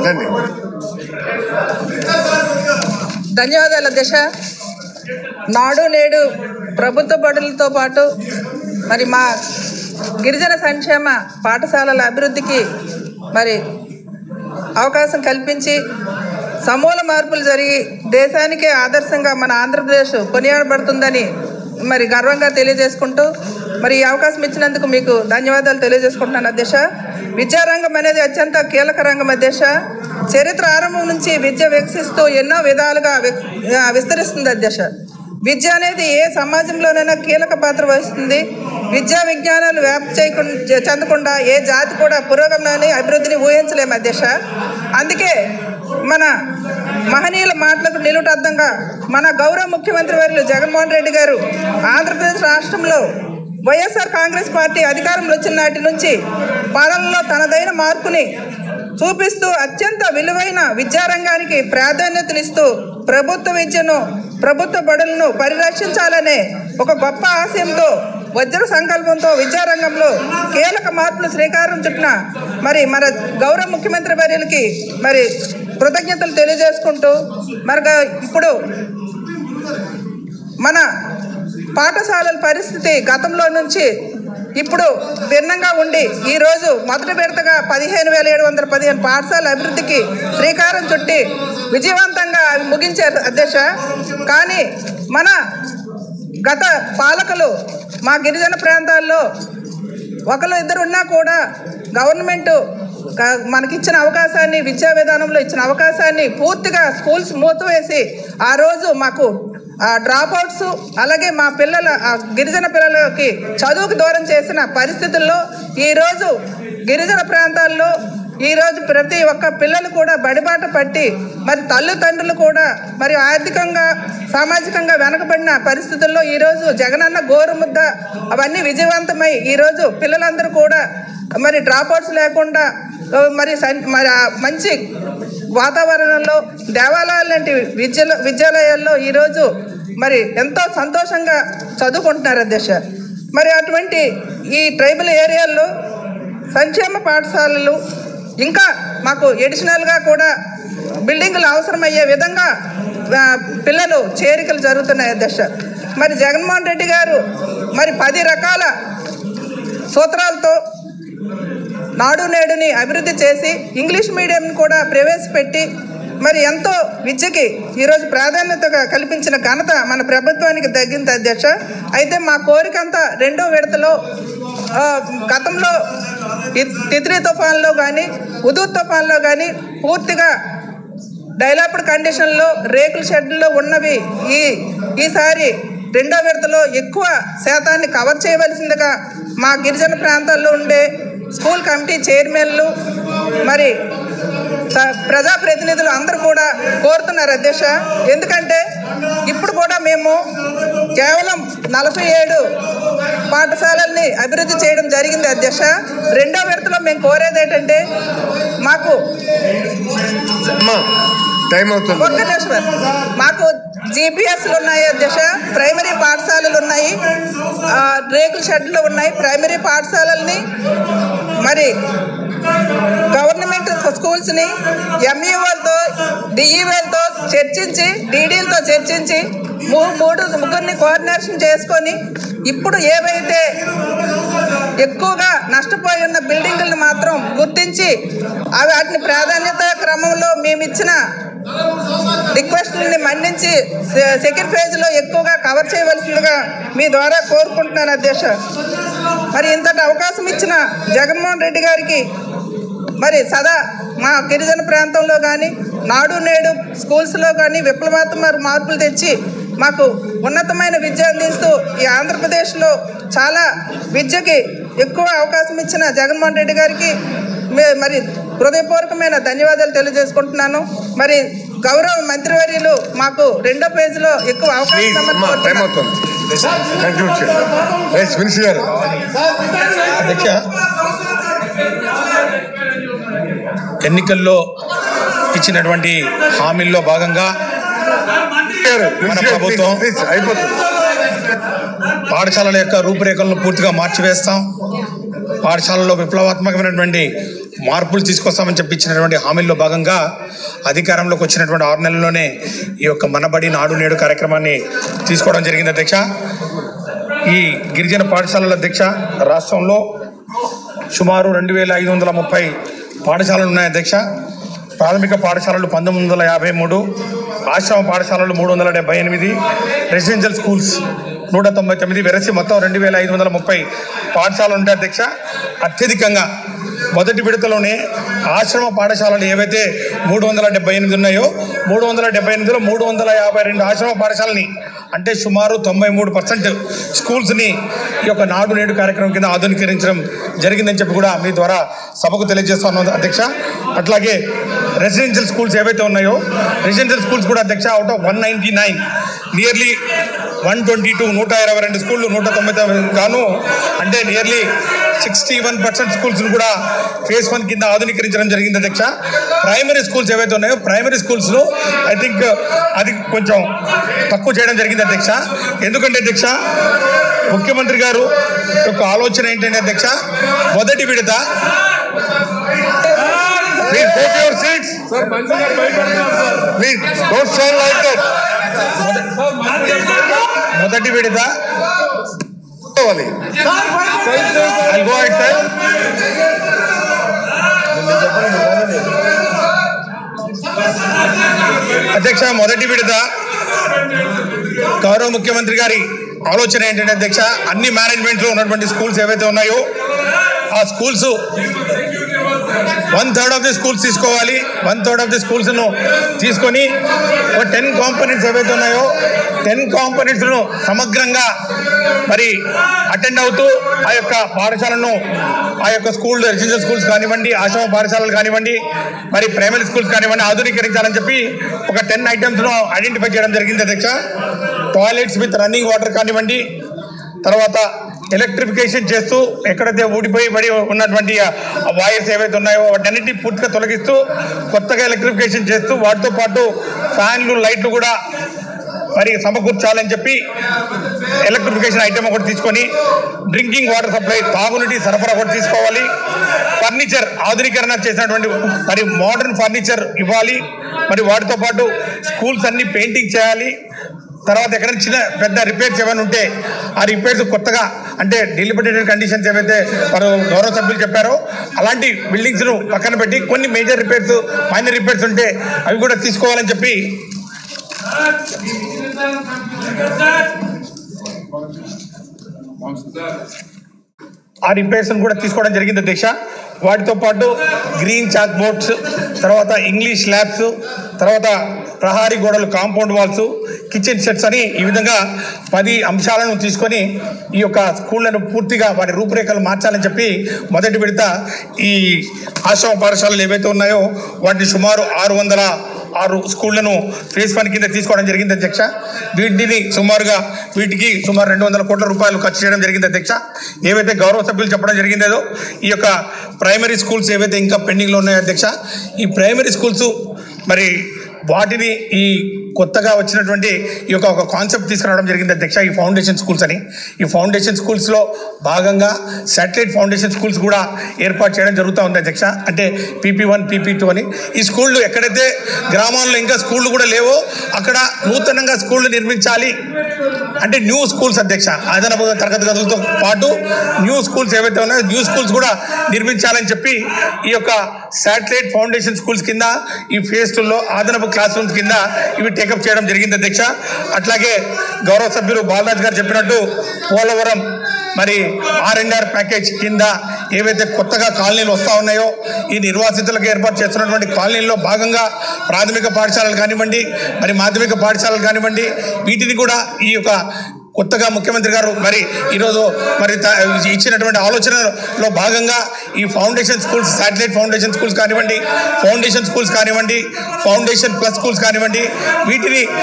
రండి ధన్యవాదాలు అధ్యక్ష నాడు నేడు ప్రభుత్వ బడులతో పాటు మరి మా గిరిజన సంక్షేమ పాఠశాలల అభివృద్ధికి మరి అవకాశం కల్పించి సమూల మార్పులు జరిగి దేశానికే ఆదర్శంగా మన ఆంధ్రప్రదేశ్ కొనియాడబడుతుందని మరి గర్వంగా తెలియజేసుకుంటూ మరి ఈ అవకాశం ఇచ్చినందుకు మీకు ధన్యవాదాలు తెలియజేసుకుంటున్నాను అధ్యక్ష విద్యారంగం అనేది అత్యంత కీలక రంగం అధ్యక్ష చరిత్ర ఆరంభం నుంచి విద్య వికసిస్తూ ఎన్నో విధాలుగా వి- ఆ, విస్తరిస్తుంది అధ్యక్ష విద్య అనేది ఏ సమాజంలోనైనా కీలక పాత్ర వహిస్తుంది విద్యా విజ్ఞానాలు వ్యాప్తి చేయకుండా చెందకుండా ఏ జాతి కూడా పురోగమనాన్ని అభివృద్ధిని ఊహించలేము అధ్యక్ష అందుకే మన మహనీయుల మాటలకు నిలుటద్దంగా మన గౌరవ ముఖ్యమంత్రి వర్యులు జగన్మోహన్ రెడ్డి గారు ఆంధ్రప్రదేశ్ రాష్ట్రంలో వైఎస్ఆర్ కాంగ్రెస్ పార్టీ అధికారంలో వచ్చిన నాటి నుంచి పాలనలో తనదైన మార్పుని చూపిస్తూ అత్యంత విలువైన విద్యారంగానికి ప్రాధాన్యతనిస్తూ ప్రభుత్వ విద్యను ప్రభుత్వ బడులను పరిరక్షించాలనే ఒక గొప్ప ఆశయంతో వజ్ర సంకల్పంతో విద్యారంగంలో కీలక మార్పులు శ్రీకారం చుట్టిన మరి మన గౌరవ ముఖ్యమంత్రి వర్యులకి మరి కృతజ్ఞతలు తెలియజేసుకుంటూ మరి గా- ఇప్పుడు మన పాఠశాలల పరిస్థితి గతంలో నుంచి ఇప్పుడు భిన్నంగా ఉండి ఈరోజు మొదటి విడతగా పదిహేను వేల ఏడు వందల పదిహేను పాఠశాల అభివృద్ధికి శ్రీకారం చుట్టి విజయవంతంగా అవి ముగించారు అధ్యక్ష కానీ మన గత పాలకులు మా గిరిజన ప్రాంతాల్లో ఒకరు ఇద్దరు ఉన్నా కూడా గవర్నమెంట్ క- మనకిచ్చిన అవకాశాన్ని విద్యా విధానంలో ఇచ్చిన అవకాశాన్ని పూర్తిగా స్కూల్స్ మూతవేసి ఆ రోజు మాకు డ్రాప్ అవుట్స్ అలాగే మా పిల్లల ఆ గిరిజన పిల్లలకి చదువుకు దూరం చేసిన పరిస్థితుల్లో ఈరోజు గిరిజన ప్రాంతాల్లో ఈరోజు ప్రతి ఒక్క పిల్లలు కూడా బడిబాట పట్టి మరి తల్లిదండ్రులు కూడా మరి ఆర్థికంగా సామాజికంగా వెనకబడిన పరిస్థితుల్లో ఈరోజు జగనన్న గోరుముద్ద అవన్నీ విజయవంతమై ఈరోజు పిల్లలందరూ కూడా మరి డ్రాప్అవుట్స్ లేకుండా ఆ, మరి సన్- మరి ఆ మంచి వాతావరణంలో దేవాలయాలు లాంటి విద్యల విద్యాలయాల్లో ఈరోజు మరి ఎంతో సంతోషంగా చదువుకుంటున్నారు అధ్యక్ష మరి అటువంటి ఈ ట్రైబల్ ఏరియాల్లో సంక్షేమ పాఠశాలలు ఇంకా మాకు ఎడిషనల్గా కూడా బిల్డింగులు అవసరమయ్యే విధంగా ఆ, పిల్లలు చేరికలు జరుగుతున్నాయి అధ్యక్ష మరి జగన్మోహన్ రెడ్డి గారు మరి పది రకాల సూత్రాలతో నాడు నేడుని అభివృద్ధి చేసి ఇంగ్లీష్ మీడియం కూడా ప్రవేశపెట్టి మరి ఎంతో విద్యకి ఈరోజు ప్రాధాన్యతగా కల్పించిన ఘనత మన ప్రభుత్వానికి తగ్గింది అధ్యక్ష అయితే మా కోరికంతా రెండో విడతలో ఆ, గతంలో ఈ తిత్లీ తుఫాన్లో కానీ ఉదూ తుఫాన్లో కానీ పూర్తిగా డైలాప్డ్ కండిషన్లో రేకుల షెడ్లో ఉన్నవి ఈ ఈసారి రెండో విడతలో ఎక్కువ శాతాన్ని కవర్ చేయవలసిందిగా మా గిరిజన ప్రాంతాల్లో ఉండే స్కూల్ కమిటీ చైర్మన్లు మరి స- ప్రజాప్రతినిధులు అందరూ కూడా కోరుతున్నారు అధ్యక్ష ఎందుకంటే ఇప్పుడు కూడా మేము కేవలం నలభై ఏడు పాఠశాలల్ని అభివృద్ధి చేయడం జరిగింది అధ్యక్ష రెండో విడతలో మేము కోరేది ఏంటంటే మాకు అమ్మా టైం అవుతుంది ఒక్క నిమిషం మాకు జీపీఎస్లు ఉన్నాయి అధ్యక్ష ప్రైమరీ పాఠశాలలు ఉన్నాయి ఆ, రేకుల షెడ్లు ఉన్నాయి ప్రైమరీ పాఠశాలల్ని మరి గవర్నమెంట్ స్కూల్స్ని ఎంఈఓలతో డిఈఓలతో చర్చించి డీడీలతో చర్చించి మూ- మూడు ముగ్గురిని కోఆర్డినేషన్ చేసుకొని ఇప్పుడు ఏవైతే ఎక్కువగా నష్టపోయి ఉన్న బిల్డింగులను మాత్రం గుర్తించి అవి వాటిని ప్రాధాన్యత క్రమంలో మేము ఇచ్చిన రిక్వెస్ట్ని మన్నించి సె- సెకండ్ ఫేజ్లో ఎక్కువగా కవర్ చేయవలసిందిగా మీ ద్వారా కోరుకుంటున్నాను అధ్యక్ష మరి ఇంతటి అవకాశం ఇచ్చిన జగన్మోహన్ రెడ్డి గారికి మరి సదా మా గిరిజన ప్రాంతంలో కానీ నాడు నేడు స్కూల్స్లో కానీ విప్లవాత్మక మార్పులు తెచ్చి మాకు ఉన్నతమైన విద్య అందిస్తూ ఈ ఆంధ్రప్రదేశ్లో చాలా విద్యకి ఎక్కువ అవకాశం ఇచ్చిన జగన్మోహన్ రెడ్డి గారికి మే- మరి హృదయపూర్వకమైన ధన్యవాదాలు తెలియజేసుకుంటున్నాను మరి గౌరవ మంత్రివర్యులు మాకు రెండో పేజీలో ఎక్కువ అవకాశం ప్లీజ్ ఇవ్వమని అమ్మా టైం కోరుతున్నాను. అవుతుంది కంక్లూడ్ చేయండి ఎస్ మినిసి గారు అధ్యక్ష ఎన్నికల్లో ఇచ్చినటువంటి హామీల్లో భాగంగా గారు, మన మినిసి గారు, ప్రభుత్వం ప్లీజ్, ప్లీజ్, అయిపోతుంది పాఠశాలల యొక్క రూపురేఖలను పూర్తిగా మార్చివేస్తాం పాఠశాలలో విప్లవాత్మకమైనటువంటి మార్పులు తీసుకొస్తామని చెప్పి ఇచ్చినటువంటి హామీల్లో భాగంగా అధికారంలోకి వచ్చినటువంటి ఆరు నెలల్లోనే ఈ యొక్క మనబడి నాడు నేడు కార్యక్రమాన్ని తీసుకోవడం జరిగింది అధ్యక్ష ఈ గిరిజన పాఠశాలల అధ్యక్ష రాష్ట్రంలో సుమారు రెండు వేల ఐదు వందల ముప్పై పాఠశాలలు ఉన్నాయి అధ్యక్ష ప్రాథమిక పాఠశాలలు పంతొమ్మిది వందల యాభై మూడు ఆశ్రమ పాఠశాలలు మూడు వందల డెబ్బై ఎనిమిది రెసిడెన్షియల్ స్కూల్స్ నూట తొంభై తొమ్మిది వెరసి మొత్తం రెండు వేల ఐదు వందల ముప్పై పాఠశాలలు ఉంటాయి అధ్యక్ష అత్యధికంగా మొదటి విడతలోనే ఆశ్రమ పాఠశాలలు ఏవైతే మూడు వందల డెబ్బై ఎనిమిది ఉన్నాయో మూడు వందల డెబ్బై ఎనిమిదిలో మూడు వందల యాభై రెండు ఆశ్రమ పాఠశాలని అంటే సుమారు తొంభై మూడు పర్సెంట్ స్కూల్స్ని ఈ యొక్క నాడు నేడు కార్యక్రమం కింద ఆధునీకరించడం జరిగిందని చెప్పి కూడా మీ ద్వారా సభకు తెలియజేస్తున్నాను అధ్యక్ష అట్లాగే రెసిడెన్షియల్ స్కూల్స్ ఏవైతే ఉన్నాయో రెసిడెన్షియల్ స్కూల్స్ కూడా అధ్యక్ష out of one ninety nine nearly one twenty two నూట ఇరవై రెండు స్కూళ్ళు నూట తొంభై తొమ్మిది గాను అంటే నియర్లీ సిక్స్టీ వన్ పర్సెంట్ స్కూల్స్ను కూడా ఫేజ్ వన్ కింద ఆధునీకరించడం జరిగింది అధ్యక్ష ప్రైమరీ స్కూల్స్ ఏవైతే ఉన్నాయో ప్రైమరీ స్కూల్స్లో ఐ థింక్ అది కొంచెం తక్కువ చేయడం జరిగింది అధ్యక్ష ఎందుకంటే అధ్యక్ష ముఖ్యమంత్రి గారు యొక్క ఆలోచన ఏంటంటే అధ్యక్ష మొదటి విడత Please go to your seats. Please don't stand like that. మొదటి విడత కావాలి. I'll go ahead, sir. అధ్యక్ష మొదటి విడత గౌరవ ముఖ్యమంత్రి గారి ఆలోచన ఏంటంటే అధ్యక్ష అన్ని మేనేజ్మెంట్లో ఉన్నటువంటి స్కూల్స్ ఏవైతే ఉన్నాయో ఆ schools one third of the schools తీసుకోవాలి వన్ థర్డ్ ఆఫ్ ది స్కూల్స్ను తీసుకొని ఒక టెన్ కాంపోనెంట్స్ ఏవైతే ఉన్నాయో టెన్ కాంపోనెంట్స్ను సమగ్రంగా మరి అటెండ్ అవుతూ ఆ యొక్క పాఠశాలను ఆ యొక్క స్కూల్ రెసిడెన్షియల్ స్కూల్స్ కానివ్వండి ఆశ్రమ పాఠశాలలు కానివ్వండి మరి ప్రైమరీ స్కూల్స్ కానివ్వండి ఆధునీకరించాలని చెప్పి ఒక టెన్ ఐటమ్స్ను ఐడెంటిఫై చేయడం జరిగింది అధ్యక్ష టాయిలెట్స్ విత్ రన్నింగ్ వాటర్ కానివ్వండి తర్వాత ఎలక్ట్రిఫికేషన్ చేస్తూ ఎక్కడైతే ఊడిపోయి పడి ఉన్నటువంటి ఆ వైర్స్ ఏవైతే ఉన్నాయో వాటన్నిటిని పూర్తిగా తొలగిస్తూ కొత్తగా ఎలక్ట్రిఫికేషన్ చేస్తూ వాటితో పాటు ఫ్యాన్లు లైట్లు కూడా మరి సమకూర్చాలని చెప్పి ఎలక్ట్రిఫికేషన్ ఐటమ్ ఒకటి తీసుకొని డ్రింకింగ్ వాటర్ సప్లై తాగునీటి సరఫరా ఒకటి తీసుకోవాలి ఫర్నిచర్ ఆధునీకరణ చేసినటువంటి మరి మోడర్న్ ఫర్నిచర్ ఇవ్వాలి మరి వాటితో పాటు స్కూల్స్ అన్ని పెయింటింగ్ చేయాలి తర్వాత ఎక్కడైనా చిన్న పెద్ద రిపేర్స్ ఏమైనా ఉంటే ఆ రిపేర్స్ కొత్తగా అంటే డిలిమిటెడ్ కండిషన్స్ ఏవైతే వారు గౌరవ సభ్యులు చెప్పారో అలాంటి బిల్డింగ్స్ను పక్కన పెట్టి కొన్ని మేజర్ రిపేర్స్ మైనర్ రిపేర్స్ ఉంటే అవి కూడా తీసుకోవాలని చెప్పి ఆ రిపేర్స్ కూడా తీసుకోవడం జరిగింది అధ్యక్ష వాటితో పాటు గ్రీన్ చాక్ బోర్డ్స్ తర్వాత ఇంగ్లీష్ ల్యాబ్స్ తర్వాత ప్రహారీ గోడలు కాంపౌండ్ వాల్స్ కిచెన్ సెట్స్ అని ఈ విధంగా పది అంశాలను తీసుకొని ఈ యొక్క స్కూళ్లను పూర్తిగా వాటి రూపురేఖలు మార్చాలని చెప్పి మొదటి విడత ఈ ఆశ్రమ పాఠశాలలు ఏవైతే ఉన్నాయో వాటిని సుమారు ఆరు వందల ఆరు స్కూళ్లను ఫేజ్ వన్ కింద తీసుకోవడం జరిగింది అధ్యక్ష వీటిని సుమారుగా వీటికి సుమారు రెండు వందల కోట్ల రూపాయలు ఖర్చు చేయడం జరిగింది అధ్యక్ష ఏవైతే గౌరవ సభ్యులు చెప్పడం జరిగిందో ఈ యొక్క ప్రైమరీ స్కూల్స్ ఏవైతే ఇంకా పెండింగ్లో ఉన్నాయో అధ్యక్ష ఈ ప్రైమరీ స్కూల్స్ మరి వాటిని ఈ కొత్తగా వచ్చినటువంటి ఈ యొక్క ఒక కాన్సెప్ట్ తీసుకురావడం జరిగింది అధ్యక్ష ఈ ఫౌండేషన్ స్కూల్స్ అని ఈ ఫౌండేషన్ స్కూల్స్లో భాగంగా శాటిలైట్ ఫౌండేషన్ స్కూల్స్ కూడా ఏర్పాటు చేయడం జరుగుతూ ఉంది అధ్యక్ష అంటే పీపీ వన్ పీపీ టూ అని ఈ స్కూళ్ళు ఎక్కడైతే గ్రామాల్లో ఇంకా స్కూళ్ళు కూడా లేవో అక్కడ నూతనంగా స్కూళ్ళు నిర్మించాలి అంటే న్యూ స్కూల్స్ అధ్యక్ష అదనపు తరగతి గదులతో పాటు న్యూ స్కూల్స్ ఏవైతే ఉన్నాయో న్యూ స్కూల్స్ కూడా నిర్మించాలని చెప్పి ఈ యొక్క శాటిలైట్ ఫౌండేషన్ స్కూల్స్ కింద ఈ ఫేజ్ టూలో అదనపు క్లాస్ రూమ్స్ కింద ఇవి టేకప్ చేయడం జరిగింది అధ్యక్ష అట్లాగే గౌరవ సభ్యులు బాలరాజ్ గారు చెప్పినట్టు పోలవరం మరి ఆర్ అండ్ ఆర్ ప్యాకేజ్ కింద ఏవైతే కొత్తగా కాలనీలు వస్తూ ఉన్నాయో ఈ నిర్వాసితులకు ఏర్పాటు చేస్తున్నటువంటి కాలనీల్లో భాగంగా ప్రాథమిక పాఠశాలలు కానివ్వండి మరి మాధ్యమిక పాఠశాలలు కానివ్వండి వీటిని కూడా ఈ యొక్క కొత్తగా ముఖ్యమంత్రి గారు మరి ఈరోజు మరి త- ఇచ్చినటువంటి ఆలోచనలో భాగంగా ఈ foundation schools satellite foundation schools కానివ్వండి ఫౌండేషన్ స్కూల్స్ కానివ్వండి ఫౌండేషన్ ప్లస్ స్కూల్స్ కానివ్వండి వీటిని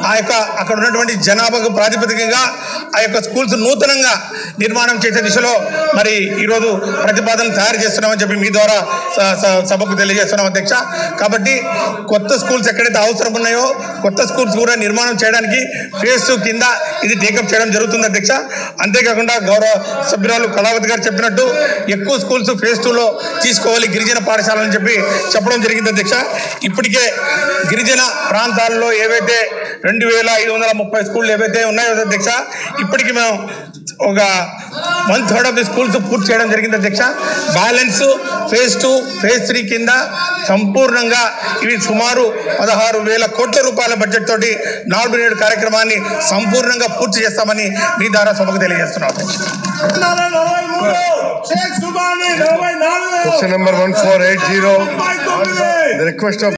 ఆ యొక్క అక్కడ ఉన్నటువంటి జనాభాకు ప్రాతిపదికగా ఆ యొక్క స్కూల్స్ నూతనంగా నిర్మాణం చేసే దిశలో మరి ఈరోజు ప్రతిపాదనలు తయారు చేస్తున్నామని చెప్పి మీ ద్వారా స- స- సభకు తెలియజేస్తున్నాం అధ్యక్ష కాబట్టి కొత్త స్కూల్స్ ఎక్కడైతే అవసరం ఉన్నాయో కొత్త స్కూల్స్ కూడా నిర్మాణం చేయడానికి ఫేజ్ టూ కింద ఇది టేకప్ చేయడం జరుగుతుంది అధ్యక్ష అంతేకాకుండా గౌరవ సభ్యురాలు కళావతి గారు చెప్పినట్టు ఎక్కువ స్కూల్స్ ఫేజ్ టూలో తీసుకోవాలి గిరిజన పాఠశాలని చెప్పి చెప్పడం జరిగింది అధ్యక్ష ఇప్పటికే గిరిజన ప్రాంతాల్లో ఏవైతే రెండు వేల ఐదు వందల ముప్పై స్కూళ్ళు ఏవైతే ఉన్నాయో అధ్యక్ష ఇప్పటికి మేము ఒక one third of the schools పూర్తి చేయడం జరిగింది అధ్యక్ష balance phase two phase three కింద సంపూర్ణంగా ఇవి సుమారు పదహారు వేల కోట్ల రూపాయల బడ్జెట్ తోటి నాడు నేడు కార్యక్రమాన్ని సంపూర్ణంగా పూర్తి చేస్తామని మీ ద్వారా సభకు తెలియజేస్తున్నాం అధ్యక్ష Question number 1480. The request of